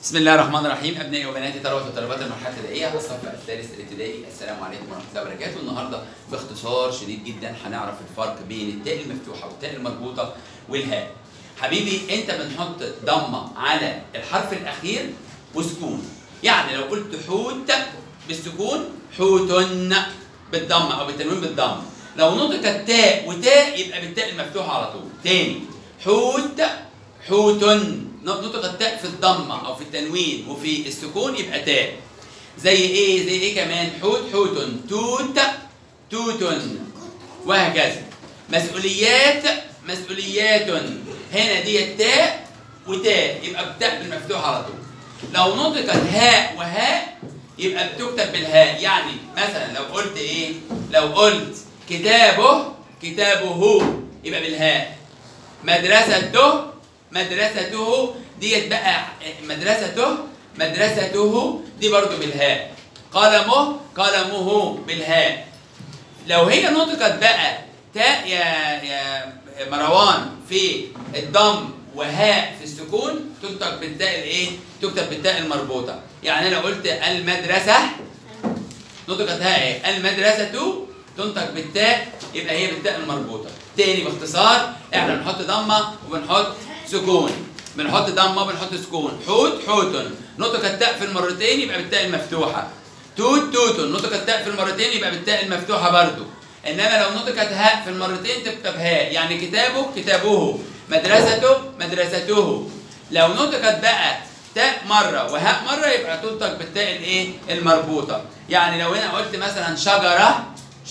بسم الله الرحمن الرحيم ابنائي وبناتي طلبه وطالبات المرحله الابتدائيه الصف الثالث الابتدائي السلام عليكم ورحمه الله وبركاته النهارده باختصار شديد جدا هنعرف الفرق بين التاء المفتوحه والتاء المربوطه والهاء حبيبي انت بنحط ضمه على الحرف الاخير وسكون يعني لو قلت حوت بالسكون حوت بالضمه او بالتنوين بالضم لو نطقت تاء وتاء يبقى بالتاء المفتوحه على طول تاني حوت حوت نطق التاء في الضمة أو في التنوين وفي السكون يبقى تاء زي إيه؟ زي إيه كمان؟ حوت حوت توت توت وهكذا مسؤوليات مسؤوليات هنا دي التاء وتاء يبقى التاء بالمفتوح على طول لو نطقت هاء وهاء يبقى بتكتب بالهاء يعني مثلا لو قلت ايه لو قلت كتابه كتابه يبقى بالهاء مدرسته مدرسته ديت بقى مدرسته مدرسته دي برضو بالهاء قلمه قلمه بالهاء لو هي نطقت بقى تاء يا يا مروان في الضم وهاء في السكون تنطق بالتاء الايه؟ تكتب بالتاء المربوطه يعني انا قلت المدرسه نطقت هاء ايه؟ المدرسه تنطق بالتاء يبقى هي بالتاء المربوطه تاني باختصار احنا بنحط ضمه وبنحط سكون بنحط ضمه وبنحط سكون حوت حوت نطق التاء في المرتين يبقى بالتاء المفتوحه توت توت نطق التاء في المرتين يبقى بالتاء المفتوحه برضو انما لو نطقت هاء في المرتين تكتب هاء يعني كتابه كتابه مدرسته مدرسته لو نطقت بقى تاء مره وهاء مره يبقى تنطق بالتاء الايه المربوطه يعني لو هنا قلت مثلا شجره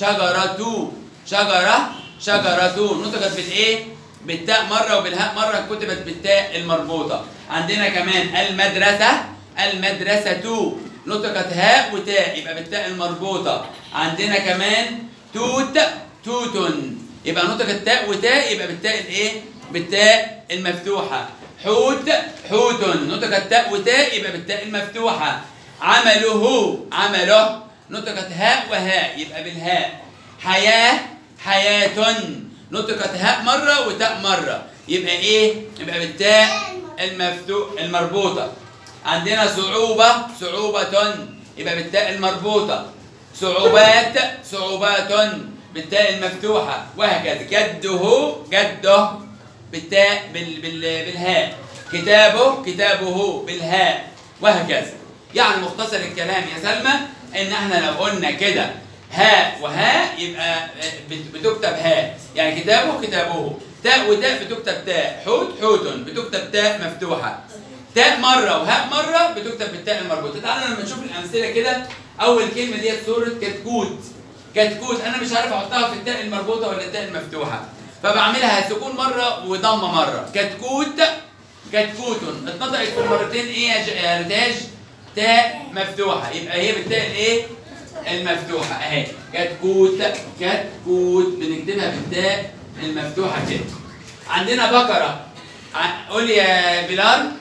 شجرة شجرة شجرة نطقت بالايه؟ بالتاء مرة وبالهاء مرة كتبت بالتاء المربوطة. عندنا كمان المدرسة المدرسة نطقت هاء وتاء يبقى بالتاء المربوطة. عندنا كمان توت توت يبقى نطقت تاء وتاء يبقى بالتاء الايه؟ بالتاء المفتوحة. حوت حوت نطقت تاء وتاء يبقى بالتاء المفتوحة. عمله عمله نطقت هاء وهاء يبقى بالهاء حياة حياة نطقت هاء مرة وتاء مرة يبقى ايه؟ يبقى بالتاء المفتوح المربوطة عندنا صعوبة صعوبة يبقى بالتاء المربوطة صعوبات صعوبات بالتاء المفتوحة وهكذا جده جده بالتاء بال بال بالهاء كتابه كتابه بالهاء وهكذا يعني مختصر الكلام يا سلمى ان احنا لو قلنا كده هاء وهاء يبقى بتكتب هاء يعني كتابه كتابه تاء وتاء بتكتب تاء حوت حوت بتكتب تاء مفتوحه تاء مره وهاء مره بتكتب بالتاء المربوطه تعالوا لما نشوف الامثله كده اول كلمه ديت سوره كتكوت كتكوت انا مش عارف احطها في التاء المربوطه ولا التاء المفتوحه فبعملها سكون مره وضمه مره كتكوت كتكوت اتنطقت في المرتين ايه يا ريتاج تاء مفتوحة يبقى هي بالتاء الايه؟ المفتوحة اهي كتكوت كتكوت بنكتبها بالتاء المفتوحة كده عندنا بقرة قول يا بلال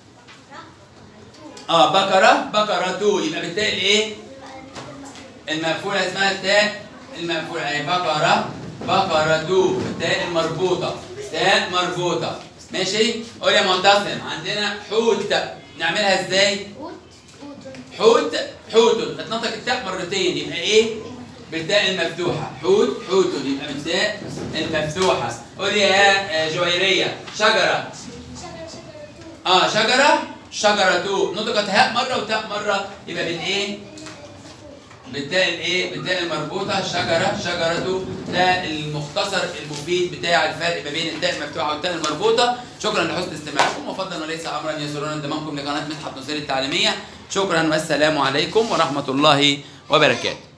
اه بقرة بقرة تو يبقى بالتاء الايه؟ المقفولة اسمها التاء المقفولة اهي بقرة بقرة تو بالتاء المربوطة تاء مربوطة ماشي؟ قول يا معتصم عندنا حوت نعملها ازاي؟ حوت حوت اتنطق التاء مرتين يبقى ايه؟ بالتاء المفتوحة حوت حوت يبقى بالتاء المفتوحة قول يا جويرية شجرة اه شجرة شجرة نطقت هاء مرة وتاء مرة يبقى بالايه؟ بالتاء الايه؟ بالتاء المربوطة شجرة شجرة ده المختصر المفيد بتاع الفرق ما بين التاء المفتوحة والتاء المربوطة شكرا لحسن استماعكم وفضلا وليس امرا يسرون انضمامكم لقناة مدحت نصير التعليمية شكرا والسلام عليكم ورحمة الله وبركاته